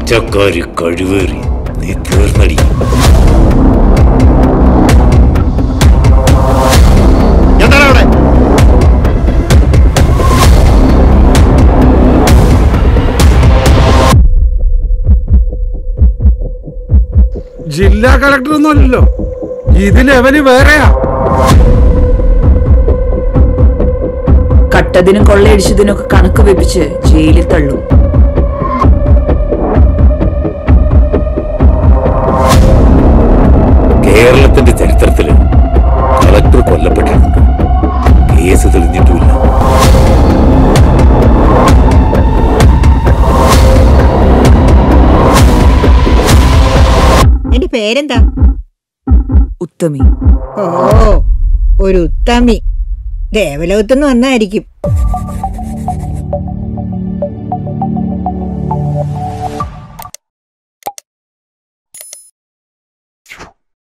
പിച്ചക്കാരി കഴിവേറി നീ തീർന്നടി എന്താണ് അവിടെ ജില്ലാ കളക്ടർ ഒന്നും അല്ലല്ലോ ഇതിൽ എവന് വേറെയാ കട്ടതിനും കൊള്ളയടിച്ചതിനും ഒക്കെ കണക്ക് വെപ്പിച്ച് ജയിലിൽ തള്ളും കേരളത്തിന്റെ ചരിത്രത്തില് കളക്ടർ കൊല്ലപ്പെട്ടിട്ടുണ്ട് കേസ് തെളിഞ്ഞിട്ടുമില്ല എന്റെ പേരെന്താ ഉത്തമി ഓ ഒരു ഉത്തമി ദേവലോകത്തുനിന്ന് വന്നായിരിക്കും